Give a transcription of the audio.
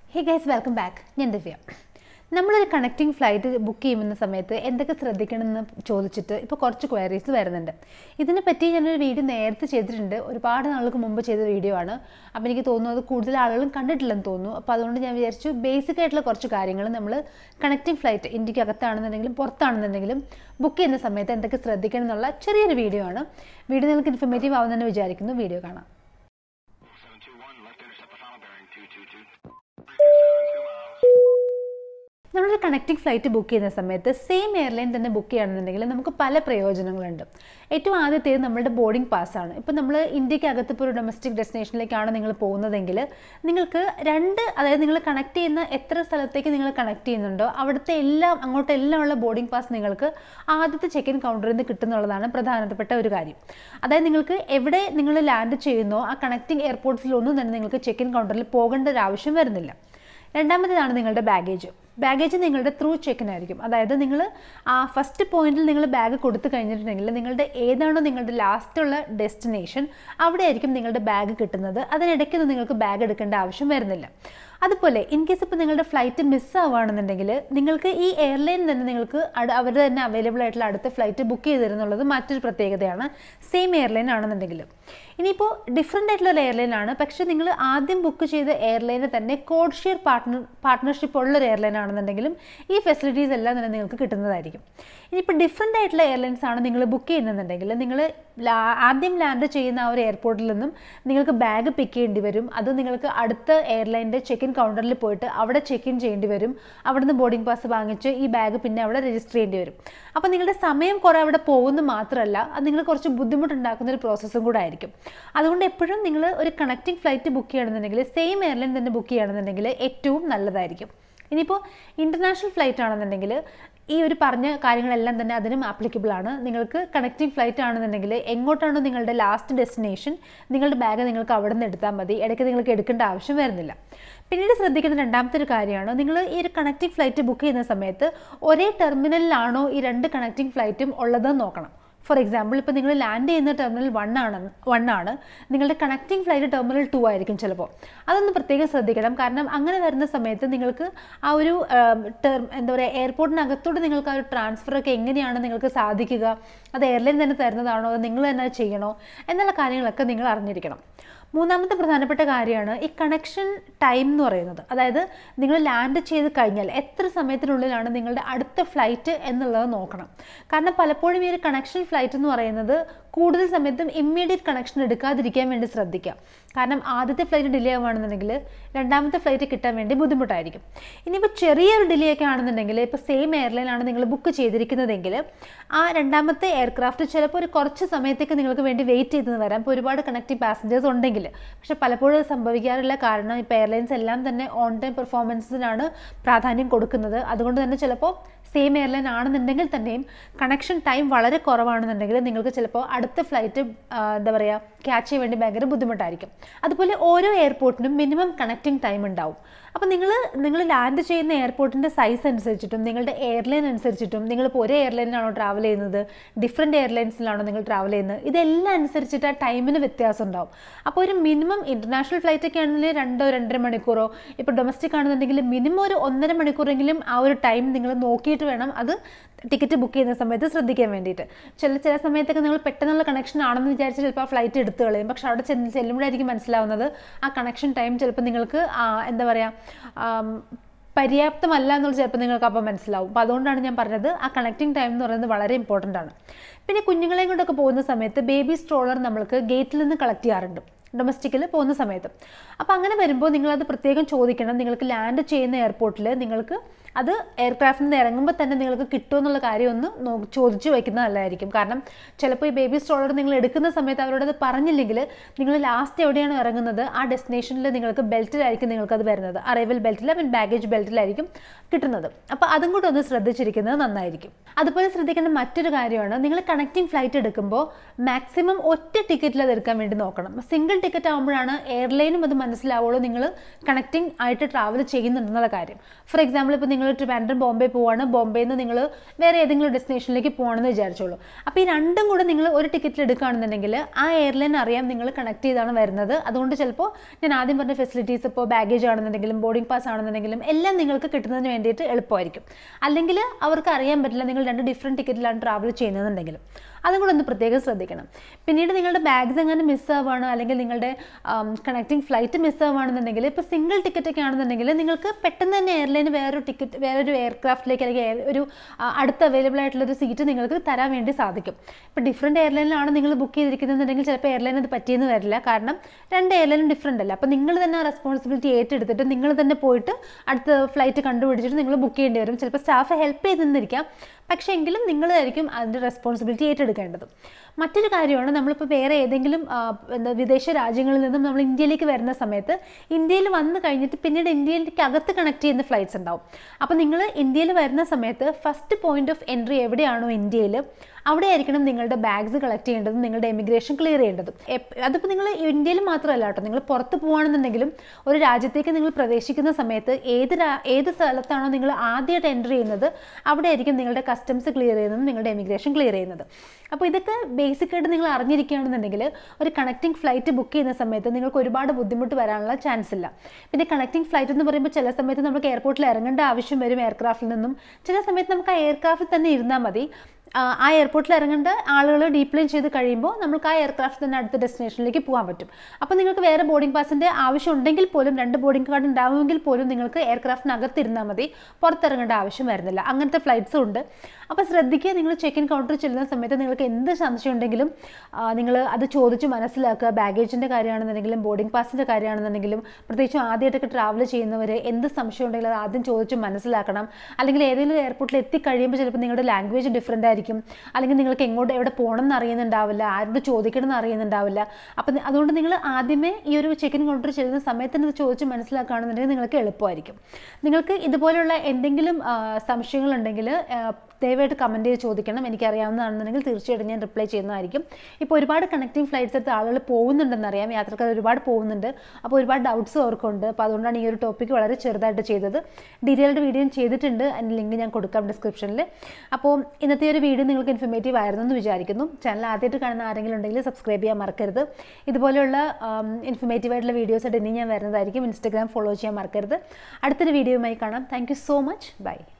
Hey guys welcome back ഞാൻ ദിവ്യ നമ്മളൊരു connecting flight book ചെയ്യുന്ന സമയത്ത് എന്തൊക്കെ ശ്രദ്ധിക്കണമെന്ന് ചോദിച്ചിട്ട് ഇപ്പോൾ കുറച്ച് ക്വയറീസ് വരുന്നുണ്ട് ഇതിനെപ്പറ്റി ഞാനൊരു വീഡിയോ നേരത്തെ ചെയ്തിട്ടുണ്ട് ഒരുപാട് നാൾക്ക് മുമ്പ് ചെയ്ത വീഡിയോ ആണ് അപ്പോൾ എനിക്ക് തോന്നുന്നു അത് കൂടുതൽ ആളുകളും കണ്ടിട്ടില്ലെന്ന് തോന്നുന്നു അപ്പോൾ അതുകൊണ്ട് ഞാൻ വിചാരിച്ചു ബേസിക് ആയിട്ടുള്ള കുറച്ച് കാര്യങ്ങൾ നമ്മൾ കണക്റ്റിംഗ് ഫ്ലൈറ്റ് ഇന്ത്യക്ക് അകത്താണെന്നുണ്ടെങ്കിലും പുറത്താണെന്നുണ്ടെങ്കിലും ബുക്ക് ചെയ്യുന്ന സമയത്ത് എന്തൊക്കെ ശ്രദ്ധിക്കണം എന്നുള്ള ചെറിയൊരു വീഡിയോ ആണ് വീഡിയോ നിങ്ങൾക്ക് ഇൻഫർമേറ്റീവ് ആവുമെന്ന് വിചാരിക്കുന്നു വീഡിയോ കാണാം 721, left intercept the final bearing 222. 272 miles. നമ്മളൊരു കണക്റ്റിംഗ് ഫ്ലൈറ്റ് ബുക്ക് ചെയ്യുന്ന സമയത്ത് സെയിം എയർലൈൻ തന്നെ ബുക്ക് ചെയ്യുകയാണെന്നുണ്ടെങ്കിൽ നമുക്ക് പല പ്രയോജനങ്ങളുണ്ട് ഏറ്റവും ആദ്യത്തേത് നമ്മുടെ ബോർഡിംഗ് പാസ്സാണ് ഇപ്പോൾ നമ്മൾ ഇന്ത്യക്ക് അകത്ത് ഇപ്പോൾ ഒരു ഡൊമസ്റ്റിക് ഡെസ്റ്റിനേഷനിലേക്കാണ് നിങ്ങൾ പോകുന്നതെങ്കിൽ നിങ്ങൾക്ക് രണ്ട് അതായത് നിങ്ങൾ കണക്ട് ചെയ്യുന്ന എത്ര സ്ഥലത്തേക്ക് നിങ്ങൾ കണക്ട് ചെയ്യുന്നുണ്ടോ അവിടുത്തെ എല്ലാം അങ്ങോട്ട് എല്ലാം ഉള്ള ബോർഡിംഗ് പാസ് നിങ്ങൾക്ക് ആദ്യത്തെ ചെക്ക് ഇൻ കൗണ്ടറിൽ നിന്ന് കിട്ടുന്നുള്ളതാണ് പ്രധാനപ്പെട്ട ഒരു കാര്യം അതായത് നിങ്ങൾക്ക് എവിടെ നിങ്ങൾ ലാൻഡ് ചെയ്യുന്നോ ആ കണക്റ്റിംഗ് എയർപോർട്ട്സിലൊന്നും തന്നെ നിങ്ങൾക്ക് ചെക്ക് ഇൻ കൗണ്ടറിൽ പോകേണ്ട ഒരു ആവശ്യം വരുന്നില്ല രണ്ടാമത്തേതാണ് നിങ്ങളുടെ ബാഗേജ് ബാഗേജ് നിങ്ങളുടെ ത്രൂ ചെക്കിനായിരിക്കും അതായത് നിങ്ങൾ ആ ഫസ്റ്റ് പോയിന്റിൽ നിങ്ങൾ ബാഗ് കൊടുത്തു കഴിഞ്ഞിട്ടുണ്ടെങ്കിൽ നിങ്ങളുടെ ഏതാണോ നിങ്ങളുടെ ലാസ്റ്റുള്ള ഡെസ്റ്റിനേഷൻ അവിടെ ആയിരിക്കും നിങ്ങളുടെ ബാഗ് കിട്ടുന്നത് അതിനിടയ്ക്കൊന്നും നിങ്ങൾക്ക് ബാഗ് എടുക്കേണ്ട ആവശ്യം വരുന്നില്ല അതുപോലെ ഇൻ കേസ് ഇപ്പോൾ നിങ്ങളുടെ ഫ്ലൈറ്റ് മിസ് ആവുകയാണെന്നുണ്ടെങ്കിൽ നിങ്ങൾക്ക് ഈ എയർലൈൻ തന്നെ നിങ്ങൾക്ക് അവർ തന്നെ അവൈലബിൾ ആയിട്ടുള്ള അടുത്ത ഫ്ലൈറ്റ് ബുക്ക് ചെയ്ത് തരുന്നുള്ളത് മറ്റൊരു പ്രത്യേകതയാണ് സെയിം എയർലൈൻ ആണെന്നുണ്ടെങ്കിൽ ഇനിയിപ്പോൾ ഡിഫറെൻ്റ് ആയിട്ടുള്ള ഒരു എയർലൈൻ ആണ് പക്ഷേ നിങ്ങൾ ആദ്യം ബുക്ക് ചെയ്ത എയർലൈന് തന്നെ കോഡ് ഷെയർ പാർട്ട്ണർ പാർട്ട്ണർഷിപ്പ് ഉള്ള ഒരു എയർലൈൻ ആണെന്നുണ്ടെങ്കിലും ഈ ഫെസിലിറ്റീസ് എല്ലാം തന്നെ നിങ്ങൾക്ക് കിട്ടുന്നതായിരിക്കും ഇനിയിപ്പോൾ ഡിഫറെൻ്റ് ആയിട്ടുള്ള എയർലൈൻസ് ആണ് നിങ്ങൾ ബുക്ക് ചെയ്യുന്നുണ്ടെങ്കിൽ നിങ്ങൾ ആദ്യം ലാൻഡ് ചെയ്യുന്ന ആ ഒരു എയർപോർട്ടിൽ നിന്നും നിങ്ങൾക്ക് ബാഗ് പിക്ക് ചെയ്യേണ്ടി വരും അത് നിങ്ങൾക്ക് അടുത്ത എയർലൈൻ്റെ ചെക്ക് ഇൻ കൗണ്ടറിൽ പോയിട്ട് അവിടെ ചെക്ക് ഇൻ ചെയ്യേണ്ടി വരും അവിടുന്ന് ബോർഡിംഗ് പാസ് വാങ്ങിച്ച് ഈ ബാഗ് പിന്നെ അവിടെ രജിസ്റ്റർ ചെയ്യേണ്ടി വരും അപ്പോൾ നിങ്ങളുടെ സമയം കുറേ അവിടെ പോകുന്നു മാത്രമല്ല അത് നിങ്ങൾ കുറച്ച് ബുദ്ധിമുട്ടുണ്ടാക്കുന്ന ഒരു പ്രോസസ്സും കൂടെ ആയിരിക്കും അതുകൊണ്ട് എപ്പോഴും നിങ്ങൾ ഒരു കണക്റ്റിംഗ് ഫ്ലൈറ്റ് ബുക്ക് ചെയ്യണമെന്നുണ്ടെങ്കിൽ സെയിം എയർലൈൻ തന്നെ ബുക്ക് ചെയ്യണമെന്നുണ്ടെങ്കിൽ ഏറ്റവും നല്ലതായിരിക്കും ഇനിയിപ്പോൾ ഇൻ്റർനാഷണൽ ഫ്ലൈറ്റ് ആണെന്നുണ്ടെങ്കിൽ ഈ ഒരു പറഞ്ഞ കാര്യങ്ങളെല്ലാം തന്നെ അതിനും ആപ്ലിക്കബിൾ ആണ് നിങ്ങൾക്ക് കണക്റ്റിംഗ് ഫ്ലൈറ്റ് ആണെന്നുണ്ടെങ്കിൽ എങ്ങോട്ടാണോ നിങ്ങളുടെ ലാസ്റ്റ് ഡെസ്റ്റിനേഷൻ നിങ്ങളുടെ ബാഗ് നിങ്ങൾക്ക് അവിടെ നിന്ന് എടുത്താൽ മതി ഇടയ്ക്ക് നിങ്ങൾക്ക് എടുക്കേണ്ട ആവശ്യം വരുന്നില്ല പിന്നീട് ശ്രദ്ധിക്കുന്ന രണ്ടാമത്തെ ഒരു കാര്യമാണ് നിങ്ങൾ ഈ ഒരു കണക്റ്റിംഗ് ഫ്ലൈറ്റ് ബുക്ക് ചെയ്യുന്ന സമയത്ത് ഒരേ ടെർമിനലിലാണോ ഈ രണ്ട് കണക്റ്റിംഗ് ഫ്ലൈറ്റും ഉള്ളതെന്ന് നോക്കണം ഫോർ എക്സാമ്പിൾ ഇപ്പോൾ നിങ്ങൾ ലാൻഡ് ചെയ്യുന്ന ടെർമിനൽ വൺ ആണ് വൺ ആണ് നിങ്ങളുടെ കണക്റ്റിംഗ് ഫ്ലൈറ്റ് ടെർമിനൽ ടു ആയിരിക്കും ചിലപ്പോൾ അതൊന്ന് പ്രത്യേകം ശ്രദ്ധിക്കണം കാരണം അങ്ങനെ വരുന്ന സമയത്ത് നിങ്ങൾക്ക് ആ ഒരു ടെർം എന്താ പറയുക എയർപോർട്ടിനകത്തോട്ട് നിങ്ങൾക്ക് ആ ഒരു ട്രാൻസ്ഫർ ഒക്കെ എങ്ങനെയാണ് നിങ്ങൾക്ക് സാധിക്കുക അത് എയർലൈൻ തന്നെ തരുന്നതാണോ അത് നിങ്ങൾ തന്നെ അത് ചെയ്യണോ എന്നുള്ള കാര്യങ്ങളൊക്കെ നിങ്ങൾ അറിഞ്ഞിരിക്കണം മൂന്നാമത്തെ പ്രധാനപ്പെട്ട കാര്യമാണ് ഈ കണക്ഷൻ ടൈം എന്ന് പറയുന്നത് അതായത് നിങ്ങൾ ലാൻഡ് ചെയ്ത് കഴിഞ്ഞാൽ എത്ര സമയത്തിനുള്ളിലാണ് നിങ്ങളുടെ അടുത്ത ഫ്ലൈറ്റ് എന്നുള്ളത് നോക്കണം കാരണം പലപ്പോഴും ഈ ഒരു കണക്ഷൻ ഫ്ലൈറ്റ് എന്ന് പറയുന്നത് കൂടുതൽ സമയത്തും ഇമ്മീഡിയറ്റ് കണക്ഷൻ എടുക്കാതിരിക്കാൻ വേണ്ടി ശ്രദ്ധിക്കുക കാരണം ആദ്യത്തെ ഫ്ലൈറ്റ് ഡിലേ ആവുകയാണെന്നുണ്ടെങ്കിൽ രണ്ടാമത്തെ ഫ്ലൈറ്റ് കിട്ടാൻ വേണ്ടി ബുദ്ധിമുട്ടായിരിക്കും ഇനിയിപ്പോൾ ചെറിയൊരു ഡിലേ ഒക്കെ ആണെന്നുണ്ടെങ്കിൽ ഇപ്പോൾ സെയിം എയർലൈൻ ആണ് നിങ്ങൾ ബുക്ക് ചെയ്തിരിക്കുന്നതെങ്കിൽ ആ രണ്ടാമത്തെ എയർക്രാഫ്റ്റ് ചിലപ്പോൾ ഒരു കുറച്ച് സമയത്തേക്ക് നിങ്ങൾക്ക് വേണ്ടി വെയിറ്റ് ചെയ്തെന്ന് വരാം ഇപ്പോൾ ഒരുപാട് കണക്റ്റീവ് പാസഞ്ചേഴ്സ് ഉണ്ടെങ്കിൽ പക്ഷെ പലപ്പോഴും അത് സംഭവിക്കാറില്ല കാരണം ഇപ്പോൾ എയർലൈൻസ് എല്ലാം തന്നെ ഓൺ ടൈം പെർഫോമൻസിനാണ് പ്രാധാന്യം കൊടുക്കുന്നത് അതുകൊണ്ട് തന്നെ ചിലപ്പോൾ സെയിം എയർലൈൻ ആണെന്നുണ്ടെങ്കിൽ തന്നെയും കണക്ഷൻ ടൈം വളരെ കുറവാണെന്നുണ്ടെങ്കിൽ നിങ്ങൾക്ക് ചിലപ്പോൾ അടുത്ത ഫ്ലൈറ്റ് എന്താ പറയുക ക്യാച്ച് ചെയ്യാൻ വേണ്ടി ഭയങ്കര ബുദ്ധിമുട്ടായിരിക്കും അതുപോലെ ഓരോ എയർപോർട്ടിനും മിനിമം കണക്റ്റിംഗ് ടൈം ഉണ്ടാവും അപ്പോൾ നിങ്ങൾ നിങ്ങൾ ലാൻഡ് ചെയ്യുന്ന എയർപോർട്ടിൻ്റെ സൈസ് അനുസരിച്ചിട്ടും നിങ്ങളുടെ എയർലൈൻ അനുസരിച്ചിട്ടും നിങ്ങളിപ്പോൾ ഒരേ എയർലൈനിലാണോ ട്രാവൽ ചെയ്യുന്നത് ഡിഫറെൻറ്റ് എയർലൈൻസിലാണോ നിങ്ങൾ ട്രാവൽ ചെയ്യുന്നത് ഇതെല്ലാം അനുസരിച്ചിട്ട് ആ ടൈമിന് വ്യത്യാസം ഉണ്ടാവും അപ്പോൾ ഒരു മിനിമം ഇൻ്റർനാഷണൽ ഫ്ലൈറ്റ് ഒക്കെ ആണെങ്കിൽ രണ്ടോ രണ്ടര മണിക്കൂറോ ഇപ്പോൾ ഡൊമസ്റ്റിക് ആണെന്നുണ്ടെങ്കിൽ മിനിമം ഒരു ഒന്നര മണിക്കൂറെങ്കിലും ആ ഒരു ടൈം നിങ്ങൾ നോക്കിയിട്ട് വേണം അത് ടിക്കറ്റ് ബുക്ക് ചെയ്യുന്ന സമയത്ത് ശ്രദ്ധിക്കാൻ വേണ്ടിയിട്ട് ചില ചില സമയത്തൊക്കെ നിങ്ങൾ പെട്ടെന്നുള്ള കണക്ഷൻ ആണെന്ന് വിചാരിച്ച് ചിലപ്പോൾ ആ ഫ്ലൈറ്റ് എടുത്തു കളയും പക്ഷെ അവിടെ ചെന്ന് ചെല്ലുമ്പോഴായിരിക്കും മനസ്സിലാവുന്നത് ആ കണക്ഷൻ ടൈം ചിലപ്പോൾ നിങ്ങൾക്ക് എന്താ പറയുക പര്യാപ്തമല്ല എന്നുള്ള ചിലപ്പോൾ നിങ്ങൾക്ക് അപ്പോൾ മനസ്സിലാവും അപ്പോൾ അതുകൊണ്ടാണ് ഞാൻ പറഞ്ഞത് ആ കണക്റ്റിംഗ് ടൈം എന്ന് പറയുന്നത് വളരെ ഇമ്പോർട്ടൻ്റ് ആണ് പിന്നെ കുഞ്ഞുങ്ങളെയും കൊണ്ടൊക്കെ പോകുന്ന സമയത്ത് ബേബി സ്ട്രോളർ നമ്മൾക്ക് ഗേറ്റിൽ നിന്ന് കളക്ട് ചെയ്യാറുണ്ട് ഡൊമസ്റ്റിക്കിൽ പോകുന്ന സമയത്ത് അപ്പോൾ അങ്ങനെ വരുമ്പോൾ നിങ്ങളത് പ്രത്യേകം ചോദിക്കണം നിങ്ങൾക്ക് ലാൻഡ് ചെയ്യുന്ന എയർപോർട്ടിൽ നിങ്ങൾക്ക് അത് എയർക്രാഫ്റ്റിൽ നിന്ന് ഇറങ്ങുമ്പോൾ തന്നെ നിങ്ങൾക്ക് കിട്ടുമെന്നുള്ള കാര്യം ഒന്ന് നോ ചോദിച്ചു വയ്ക്കുന്നത് നല്ലതായിരിക്കും കാരണം ചിലപ്പോൾ ഈ ബേബി സ്ട്രോളർ നിങ്ങൾ എടുക്കുന്ന സമയത്ത് അവരോട് അത് പറഞ്ഞില്ലെങ്കിൽ നിങ്ങൾ ലാസ്റ്റ് എവിടെയാണ് ഇറങ്ങുന്നത് ആ ഡെസ്റ്റിനേഷനിൽ നിങ്ങൾക്ക് ബെൽറ്റിലായിരിക്കും നിങ്ങൾക്കത് വരുന്നത് അറൈവൽ ബെൽറ്റിൽ മീൻ ബാഗേജ് ബെൽറ്റിലായിരിക്കും കിട്ടുന്നത് അപ്പോൾ അതും കൂടെ ഒന്ന് ശ്രദ്ധിച്ചിരിക്കുന്നത് നന്നായിരിക്കും അതുപോലെ ശ്രദ്ധിക്കേണ്ട മറ്റൊരു കാര്യമാണ് നിങ്ങൾ കണക്റ്റിംഗ് ഫ്ലൈറ്റ് എടുക്കുമ്പോൾ മാക്സിമം ഒറ്റ ടിക്കറ്റിൽ അത് എടുക്കാൻ വേണ്ടി നോക്കണം സിംഗിൾ ടിക്കറ്റ് ആകുമ്പോഴാണ് എയർലൈനും അത് മനസ്സിലാവുള്ളൂ നിങ്ങൾ കണക്റ്റിംഗ് ആയിട്ട് ട്രാവൽ ചെയ്യുന്നുണ്ടെന്നുള്ള കാര്യം ഫോർ എക്സാമ്പിൾ ഇപ്പോൾ നിങ്ങൾ ട്രിവാൻഡ്രം ബോംബെ പോവാണ് ബോംബെയിൽ നിന്ന് നിങ്ങൾ വേറെ ഏതെങ്കിലും ഡെസ്റ്റിനേഷനിലേക്ക് പോകണമെന്ന് വിചാരിച്ചോളൂ അപ്പോൾ ഈ രണ്ടും കൂടെ നിങ്ങൾ ഒരു ടിക്കറ്റിൽ എടുക്കുകയാണെന്നുണ്ടെങ്കിൽ ആ എയർലൈൻ അറിയാം നിങ്ങൾ കണക്ട് ചെയ്താണ് വരുന്നത് അതുകൊണ്ട് ചിലപ്പോൾ ഞാൻ ആദ്യം പറഞ്ഞ ഫെസിലിറ്റീസ് ഇപ്പോൾ ബാഗേജ് ആണെന്നുണ്ടെങ്കിലും ബോർഡിംഗ് പാസ് ആണെന്നുണ്ടെങ്കിലും എല്ലാം നിങ്ങൾക്ക് കിട്ടുന്നതിന് വേണ്ടിയിട്ട് എളുപ്പമായിരിക്കും അല്ലെങ്കിൽ അവർക്ക് അറിയാൻ പറ്റില്ല നിങ്ങൾ രണ്ട് ഡിഫറെൻറ്റ് ടിക്കറ്റിലാണ് ട്രാവൽ ചെയ്യുന്നതെന്നുണ്ടെങ്കിലും അതും കൂടെ ഒന്ന് പ്രത്യേകം ശ്രദ്ധിക്കണം പിന്നീട് നിങ്ങളുടെ ബാഗ്സ് എങ്ങനെ മിസ്സാവുകയാണ് അല്ലെങ്കിൽ നിങ്ങളുടെ കണക്റ്റിംഗ് ഫ്ലൈറ്റ് മിസ്സാവുകയാണെന്നുണ്ടെങ്കിൽ ഇപ്പോൾ സിംഗിൾ ടിക്കറ്റ് ഒക്കെ ആണെന്നുണ്ടെങ്കിൽ നിങ്ങൾക്ക് പെട്ടെന്ന് തന്നെ എയർലൈന് വേറൊരു ടിക്കറ്റ് വേറൊരു എയർക്രാഫ്റ്റിലേക്ക് അല്ലെങ്കിൽ air- ഒരു ആ, അടുത്ത് അവൈലബിൾ ആയിട്ടുള്ള ഒരു സീറ്റ് നിങ്ങൾക്ക് തരാൻ വേണ്ടി സാധിക്കും ഇപ്പോൾ ഡിഫറെൻറ്റ് എയർലൈനിലാണ് നിങ്ങൾ ബുക്ക് ചെയ്തിരിക്കുന്നതെന്നുണ്ടെങ്കിൽ ചിലപ്പോൾ എയർലൈൻ അത് പറ്റിയെന്ന് വരില്ല കാരണം രണ്ട് എയർലൈനും ഡിഫറെൻ്റ് അല്ല അപ്പോൾ നിങ്ങൾ തന്നെ ആ റെസ്പോൺസിബിലിറ്റി ഏറ്റെടുത്തിട്ട് നിങ്ങൾ തന്നെ പോയിട്ട് അടുത്ത ഫ്ലൈറ്റ് കണ്ടുപിടിച്ചിട്ട് നിങ്ങൾ ബുക്ക് ചെയ്യേണ്ടി വരും ചിലപ്പോൾ സ്റ്റാഫ് ഹെൽപ്പ് ചെയ്തെന്നിരിക്കാം പക്ഷേ എങ്കിലും നിങ്ങളായിരിക്കും അതിൻ്റെ റെസ്പോൺസിബിലിറ്റി ഏറ്റെടുക്കേണ്ടത് മറ്റൊരു കാര്യമാണ് നമ്മളിപ്പോൾ വേറെ ഏതെങ്കിലും ആ, എന്താ വിദേശ രാജ്യങ്ങളിൽ നിന്നും നമ്മൾ ഇന്ത്യയിലേക്ക് വരുന്ന സമയത്ത് ഇന്ത്യയിൽ വന്ന് കഴിഞ്ഞിട്ട് പിന്നീട് ഇന്ത്യയിലേക്ക് അകത്ത് കണക്ട് ചെയ്യുന്ന ഫ്ലൈറ്റ്സ് ഉണ്ടാവും അപ്പോൾ നിങ്ങൾ ഇന്ത്യയിൽ വരുന്ന സമയത്ത് ഫസ്റ്റ് പോയിന്റ് ഓഫ് എൻട്രി എവിടെയാണോ ഇന്ത്യയിൽ അവിടെ ആയിരിക്കണം നിങ്ങളുടെ ബാഗ്സ് കളക്ട് ചെയ്യേണ്ടതും നിങ്ങളുടെ എമിഗ്രേഷൻ ക്ലിയർ ചെയ്യേണ്ടതും എപ്പ് അതിപ്പോൾ നിങ്ങൾ ഇന്ത്യയിൽ മാത്രമല്ല കേട്ടോ നിങ്ങൾ പുറത്ത് പോകുകയാണെന്നുണ്ടെങ്കിലും ഒരു രാജ്യത്തേക്ക് നിങ്ങൾ പ്രവേശിക്കുന്ന സമയത്ത് ഏത് രാ- ഏത് സ്ഥലത്താണോ നിങ്ങൾ ആദ്യമായിട്ട് എൻ്റർ ചെയ്യുന്നത് അവിടെ ആയിരിക്കും നിങ്ങളുടെ കസ്റ്റംസ് ക്ലിയർ ചെയ്യുന്നതും നിങ്ങളുടെ എമിഗ്രേഷൻ ക്ലിയർ ചെയ്യുന്നത് അപ്പോൾ ഇതൊക്കെ ബേസിക് ആയിട്ട് നിങ്ങൾ അറിഞ്ഞിരിക്കുകയാണെന്നുണ്ടെങ്കിൽ ഒരു കണക്റ്റിംഗ് ഫ്ലൈറ്റ് ബുക്ക് ചെയ്യുന്ന സമയത്ത് നിങ്ങൾക്ക് ഒരുപാട് ബുദ്ധിമുട്ട് വരാനുള്ള ചാൻസ് ഇല്ല പിന്നെ കണക്റ്റിംഗ് ഫ്ലൈറ്റ് എന്ന് പറയുമ്പോൾ ചില സമയത്ത് നമുക്ക് എയർപോർട്ടിൽ ഇറങ്ങേണ്ട ആവശ്യം വരും എയർക്രാഫ്റ്റിൽ നിന്നും ചില സമയത്ത് നമുക്ക് ആ എയർക്രാഫ്റ്റിൽ തന്നെ ഇരുന്നാൽ മതി ആ, ആ എയർപോർട്ടിൽ ഇറങ്ങേണ്ട ആളുകൾ ഡീപ്ലൈൻ ചെയ്ത് കഴിയുമ്പോൾ നമുക്ക് ആ എയർക്രാഫ്റ്റ് തന്നെ അടുത്ത ഡെസ്റ്റിനേഷനിലേക്ക് പോകാൻ പറ്റും അപ്പോൾ നിങ്ങൾക്ക് വേറെ ബോർഡിംഗ് പാസിൻ്റെ ആവശ്യം ഉണ്ടെങ്കിൽ പോലും രണ്ട് ബോർഡിംഗ് കാർഡ് ഉണ്ടാവുമെങ്കിൽ പോലും നിങ്ങൾക്ക് എയർക്രാഫ്റ്റിനകത്ത് ഇരുന്നാൽ മതി പുറത്തിറങ്ങേണ്ട ആവശ്യം വരുന്നില്ല അങ്ങനത്തെ ഫ്ലൈറ്റ്സും ഉണ്ട് അപ്പോൾ ശ്രദ്ധിക്കുക നിങ്ങൾ ചെക്ക് ഇൻ കൗണ്ടറിൽ ചെല്ലുന്ന സമയത്ത് നിങ്ങൾക്ക് എന്ത് സംശയം ഉണ്ടെങ്കിലും നിങ്ങൾ അത് ചോദിച്ച് മനസ്സിലാക്കുക ബാഗേജിൻ്റെ കാര്യമാണെന്നുണ്ടെങ്കിലും ബോർഡിംഗ് പാസിൻ്റെ കാര്യമാണെന്നുണ്ടെങ്കിലും പ്രത്യേകിച്ചും ആദ്യമായിട്ടൊക്കെ ട്രാവൽ ചെയ്യുന്നവർ എന്ത് സംശയം ഉണ്ടെങ്കിലും അത് ആദ്യം ചോദിച്ച് മനസ്സിലാക്കണം അല്ലെങ്കിൽ ഏതെങ്കിലും എയർപോർട്ടിൽ എത്തിക്കഴിയുമ്പോൾ ചിലപ്പോൾ നിങ്ങളുടെ ലാംഗ്വേജ് ഡിഫറെൻ്റ് ആയിരിക്കും അല്ലെങ്കിൽ നിങ്ങൾക്ക് എങ്ങോട്ട് എവിടെ പോകണം എന്ന് അറിയുന്നുണ്ടാവില്ല ആരോട് ചോദിക്കണം എന്ന് അറിയുന്നുണ്ടാവില്ല അപ്പം നി- അതുകൊണ്ട് നിങ്ങൾ ആദ്യമേ ഈ ഒരു ചെക്കിൻ കൗണ്ടർ ചെല്ലുന്ന സമയത്ത് തന്നെ ഇത് ചോദിച്ച് മനസ്സിലാക്കുകയാണെന്നുണ്ടെങ്കിൽ നിങ്ങൾക്ക് എളുപ്പമായിരിക്കും നിങ്ങൾക്ക് ഇതുപോലുള്ള എന്തെങ്കിലും ആ, സംശയങ്ങളുണ്ടെങ്കിൽ ആ, ദയവായിട്ട് കമൻറ്റ് ചെയ്ത് ചോദിക്കണം എനിക്കറിയാവുന്നതാണെന്നുണ്ടെങ്കിൽ തീർച്ചയായിട്ടും ഞാൻ റിപ്ലൈ ചെയ്യുന്നതായിരിക്കും ഇപ്പോൾ ഒരുപാട് കണക്റ്റിംഗ് ഫ്ലൈറ്റ്സ് എടുത്ത് ആളുകൾ പോകുന്നുണ്ടെന്നറിയാം യാത്രക്കാർ ഒരുപാട് പോകുന്നുണ്ട് അപ്പോൾ ഒരുപാട് ഡൗട്ട്സ് അവർക്കുണ്ട് അപ്പോൾ അതുകൊണ്ടാണ് ഈ ഒരു ടോപ്പിക്ക് വളരെ ചെറുതായിട്ട് ചെയ്തത് ഡീറ്റെയിൽഡ് വീഡിയോ ചെയ്തിട്ടുണ്ട് അതിൻ്റെ ലിങ്ക് ഞാൻ കൊടുക്കാം ഡിസ്ക്രിപ്ഷനിൽ അപ്പോൾ ഇന്നത്തെ ഒരു വീഡിയോ നിങ്ങൾക്ക് ഇൻഫർമേറ്റീവ് ആയിരുന്നു എന്ന് വിചാരിക്കുന്നു ചാനൽ ആദ്യമായിട്ട് കാണുന്ന ആരെങ്കിലും ഉണ്ടെങ്കിൽ സബ്സ്ക്രൈബ് ചെയ്യാൻ മറക്കരുത് ഇതുപോലെയുള്ള ഇൻഫർമേറ്റീവ് ആയിട്ടുള്ള വീഡിയോസ് ആയിട്ട് ഇനി ഞാൻ വരുന്നതായിരിക്കും ഇൻസ്റ്റാഗ്രാം ഫോളോ ചെയ്യാൻ മറക്കരുത് അടുത്തൊരു വീഡിയോയുമായി കാണാം താങ്ക് സോ മച്ച് ബൈ